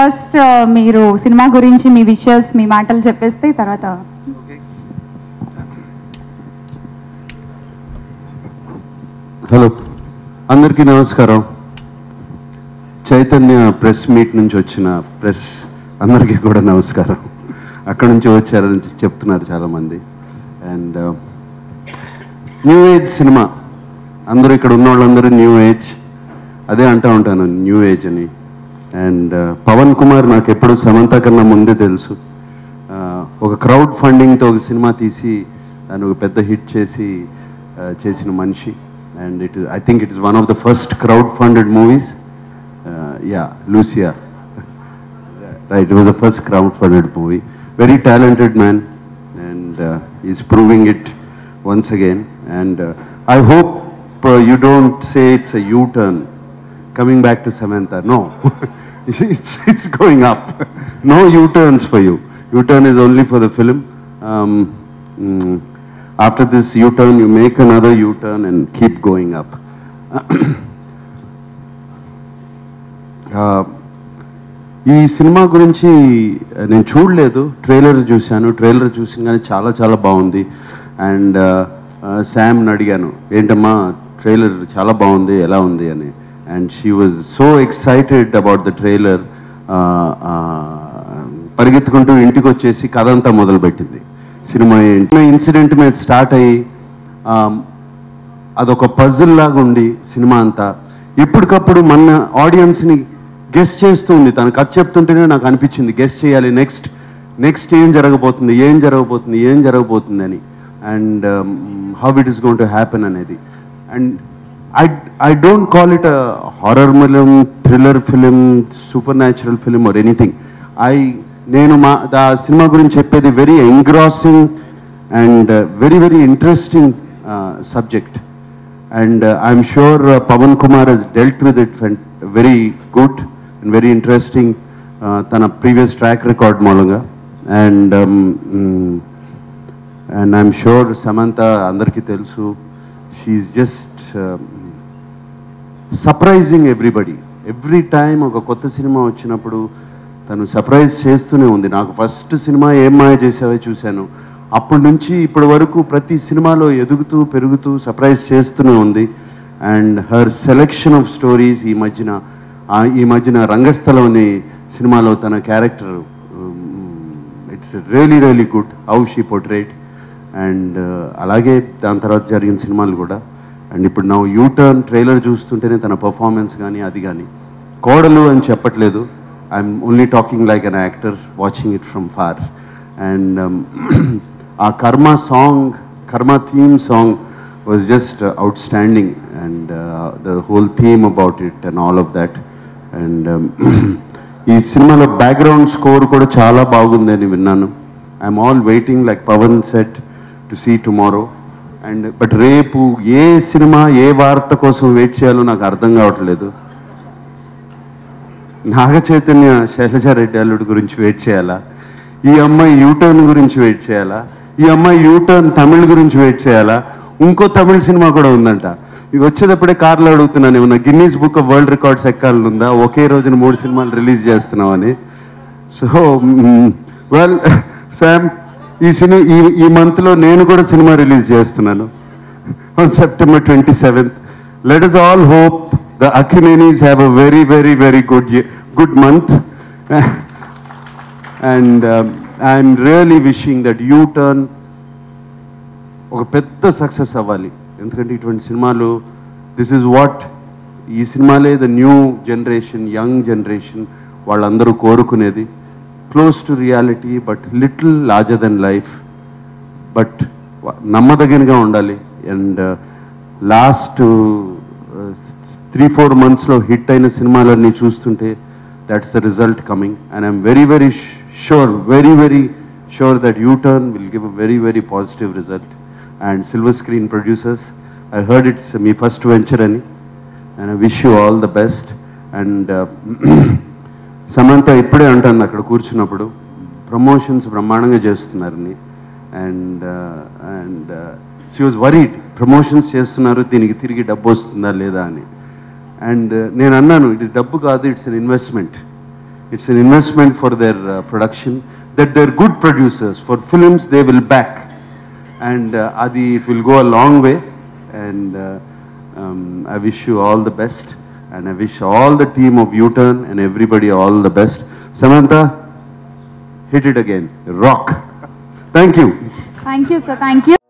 First మీరు cinema గురించి మీ విషయస్ మీ మాటలు చెప్పేస్తే తర్వాత హలో అందరికీ నమస్కారం చైతన్య ప్రెస్ మీట్ నుంచి వచ్చిన ప్రెస్ అందరికీ కూడా నమస్కారం అక్కడ నుంచి వచ్చారని చెప్తున్నారు చాలామంది అండ్ న్యూ ఏజ్ సినిమా అందరూ ఇక్కడ ఉన్న వాళ్ళందరూ న్యూ ఏజ్ అదే అంటూ ఉంటాను న్యూ ఏజ్ అని అండ్ పవన్ కుమార్ నాకు ఎప్పుడు సమంత కన్నా ముందే తెలుసు ఆ, ఒక క్రౌడ్ ఫండింగ్తో ఒక సినిమా తీసి దాన్ని ఒక పెద్ద హిట్ చేసి ఆ, చేసిన మనిషి and it I think it is one of the first crowd funded movies yeah Lucia right it was the first crowd funded movie very talented man and is proving it once again and I hope you don't say it's a U turn coming back to Samantha. No, it's, it's going up. No U-turns for you. U-turn is only for the film. Um, mm, after this U-turn, you make another U-turn and keep going up. Uh, ఈ సినిమా గురించి నేను చూడలేదు trailer చూశాను trailer చూసిన కానీ చాలా చాలా బాగుంది అండ్ శామ్ని అడిగాను ఏంటమ్మా ట్రైలర్ చాలా బాగుంది ఎలా ఉంది అని and she was so excited about the trailer పరిగెత్తుకుంటూ ఇంటికి వచ్చేసి కథ అంతా మొదలుపెట్టింది సినిమా ఇన్సిడెంట్ మీద స్టార్ట్ అయ్యి ఆ, అదొక పజిల్ లాగా ఉండి సినిమా అంతా ఇప్పటికప్పుడు మన ఆడియన్స్ని గెస్ట్ చేస్తూ ఉంది తను కథ చెప్తుంటేనే నాకు అనిపించింది గెస్ట్ చేయాలి నెక్స్ట్ నెక్స్ట్ ఏం జరగబోతుంది ఏం జరగబోతుంది ఏం జరగబోతుంది అని and how it is gonna happen అనేది and I I don't call it a horror film thriller film supernatural film or anything I నేను మా దా సినిమా గురించి చెప్పేది very engrossing and very very interesting subject and I'm sure Pavan Kumar he's dealt with it very good and very interesting తన previous track record మూలంగా and and I'm sure Samantha అందరికీ తెలుసు she's just surprising everybody every time ఒక కొత్త cinema వచ్చినప్పుడు తను surprise చేస్తూనే ఉంది నాకు ఫస్ట్ సినిమా ఏం మాయ చేసావో చూశాను అప్పటి నుంచి ఇప్పటి వరకు ప్రతి సినిమాలో ఎదుగుతూ పెరుగుతూ సర్ప్రైజ్ చేస్తూనే ఉంది and her selection of stories ఈ మధ్యన ఆ, ఈ మధ్యన రంగస్థలం అనే సినిమాలో తన character it's really really good how she portrayed and అలాగే దాని తర్వాత జరిగిన సినిమాలు కూడా అండ్ ఇప్పుడు నా యూటర్న్ ట్రైలర్ చూస్తుంటేనే తన పర్ఫార్మెన్స్ కానీ అది కానీ కోడలు అని చెప్పట్లేదు I'm only talking like an actor watching it from far and ah Karma song Karma theme song was just outstanding and the whole theme about it and all of that and ఈ సినిమాలో background score కూడా చాలా బాగుందని విన్నాను I'm all waiting like Pavan set to see tomorrow and but రేపు ఏ cinema ఏ వార్త కోసం వెయిట్ చేయాలో నాకు అర్థం కావట్లేదు నాగ చైతన్య శైలజారెడ్డి అల్లుడు గురించి వెయిట్ చేయాలా ఈ అమ్మాయి యూటర్న్ గురించి వెయిట్ చేయాలా ఈ అమ్మాయి యూటర్న్ తమిళ్ గురించి వెయిట్ చేయాలా ఇంకో తమిళ సినిమా కూడా ఉందంట ఇది వచ్చేటప్పుడే కార్లో అడుగుతున్నాను ఏమన్నా Guinness book of world records ఎక్కాలని ఉందా ఒకే రోజున మూడు సినిమాలు రిలీజ్ చేస్తున్నామని సో వెల్ శామ్ ఈ సినిమా ఈ ఈ మంత్లో నేను కూడా సినిమా రిలీజ్ చేస్తున్నాను on September 27th. Let us all hope the Akinenis have a very, very, very good year, good month. and um, I'm really wishing that U-turn ఒక పెద్ద సక్సెస్ అవ్వాలి ఎందుకంటే ఇటువంటి సినిమాలు దిస్ ఇస్ వాట్ ఈ సినిమాలే the new generation young generation వాళ్ళందరూ కోరుకునేది close to reality but little larger than life but నమ్మదగినగా ఉండాలి అండ్ లాస్ట్ త్రీ ఫోర్ మంత్స్లో హిట్ అయిన సినిమాలన్నీ చూస్తుంటే that's the result coming and I'm very very sure very very sure that U turn will give a very very positive result and silver screen producers I heard it's మీ first venture అని and I wish you all the best and Samantha ఇప్పుడే అంటుంది అక్కడ కూర్చున్నప్పుడు promotions బ్రహ్మాండంగా చేస్తున్నారని and and she was worried promotions చేస్తున్నారు దీనికి తిరిగి డబ్బు వస్తుందా లేదా అని అండ్ నేను అన్నాను ఇది డబ్బు కాదు it's an investment It's an investment for their uh, production. That they're good producers. For films, they will back. And uh, Adi, it will go a long way. And uh, um, I wish you all the best. And I wish all the team of U-Turn and everybody all the best. Samantha, hit it again. Rock. Thank you. Thank you sir thank you